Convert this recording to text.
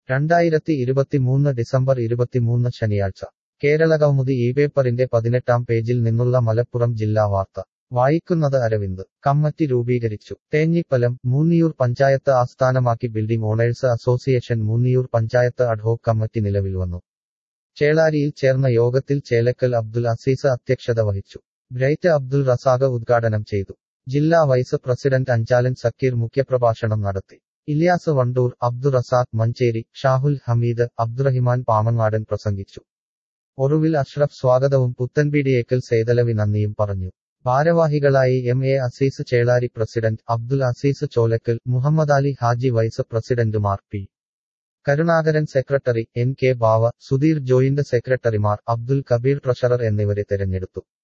രണ്ടായിരത്തി ഇരുപത്തിമൂന്ന് ഡിസംബർ ഇരുപത്തിമൂന്ന് ശനിയാഴ്ച കേരള കൗമുദി ഈ പേപ്പറിന്റെ പതിനെട്ടാം പേജിൽ നിന്നുള്ള മലപ്പുറം ജില്ലാ വാർത്ത വായിക്കുന്നത് അരവിന്ദ് കമ്മിറ്റി രൂപീകരിച്ചു തേഞ്ഞിപ്പലം മൂന്നിയൂർ പഞ്ചായത്ത് ആസ്ഥാനമാക്കി building owners association Moonniyur panchayat ad hoc committee നിലവിൽ വന്നു ചേളാരിയിൽ ചേർന്ന യോഗത്തിൽ ചേലക്കൽ അബ്ദുൽ അസീസ് അധ്യക്ഷത വഹിച്ചു ബ്രൈറ്റ് അബ്ദുൽ റസാഖ് ഉദ്ഘാടനം ചെയ്തു ജില്ലാ വൈസ് പ്രസിഡന്റ് അഞ്ചാലൻ സക്കീർ മുഖ്യപ്രഭാഷണം നടത്തി ഇല്യാസ് വണ്ടൂർ അബ്ദുൾ റസാഖ് മഞ്ചേരി ഷാഹുൽ ഹമീദ് അബ്ദുറഹിമാൻ പാമങ്ങാടൻ പ്രസംഗിച്ചു ഒറുവിൽ അഷ്റഫ് സ്വാഗതവും പുത്തൻപീടിയേക്കൽ സേതലവി നന്ദിയും പറഞ്ഞു ഭാരവാഹികളായി M A Azeez Chelari president Abdul Azeez Cholakkal Muhammad Ali Haji vice പ്രസിഡന്റുമാർ P Karunakaran secretary N K Bava Sudheer joint സെക്രട്ടറിമാർ അബ്ദുൽ കബീർ ട്രഷറർ എന്നിവരെ തെരഞ്ഞെടുത്തു